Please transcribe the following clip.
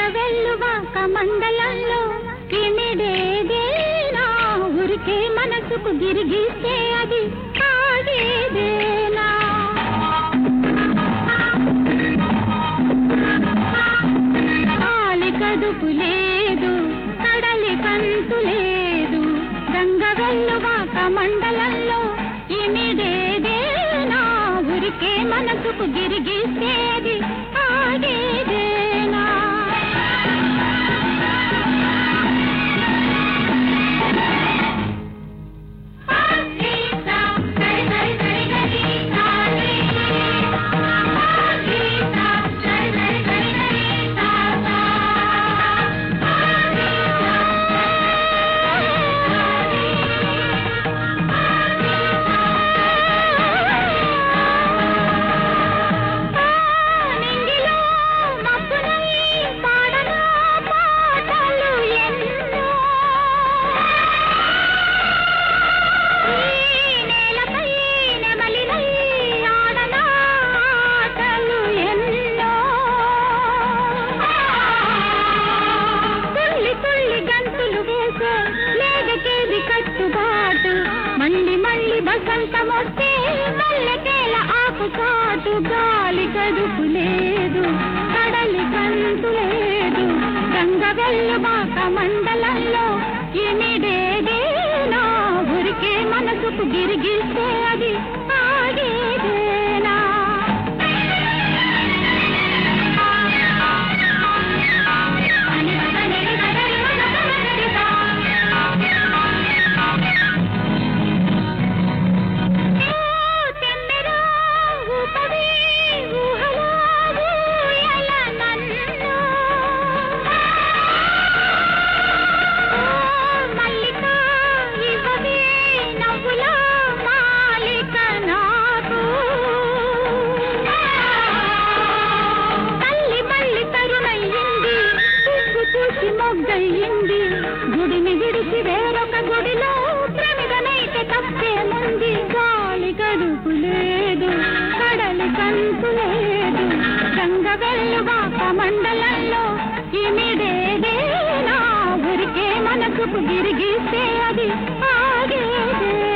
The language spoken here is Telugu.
వెల్లువాక మండలంలో ఇమిడేదేనా ఊరికే మనసుకు గిరిగిస్తే అది ఆగేదేనా కాలి కదుపు లేదు కడలి కంతు లేదు గంగ వెల్లువాక మండలంలో ఇమిడేదేనా ఊరికే మనసుకు గిరిగిస్తేది ఆగేదేనా నింగిలో మబ్బునై పాడనా పాటలు ఎన్నో ఈ నేలపై నెమలినై ఆడనా ఆటలు ఎన్నో తుల్లి తుల్లి గంతులు వేసే లేదకేది కట్టుబాటు మళ్ళీ మళ్ళీ బసంతమొస్తే మల్లెకేల ఆకు చాటు గాలి కదుపు లేదు కడలి కంతు లేదు గంగ వెల్లుబాక మండలంలో ఇమిడేదేనా ఊరికే మనసుకు గిరిగిస్తే అది ఆగేదేనా తల్లి మళ్ళీ తరుణయ్యింది పువ్వు చూసి మొగ్గయ్యింది గుడిని విడిచి వేరొక గుడిలో ప్రమిదనైతే తప్పేముంది గాలి గడుపు లేదు కడలి కంతు లేదు గంగ వెల్లువాక మండలంలో ఇమిడేదేనా ఊరికే మనసుకు గిరిగిస్తే అది ఆగేదే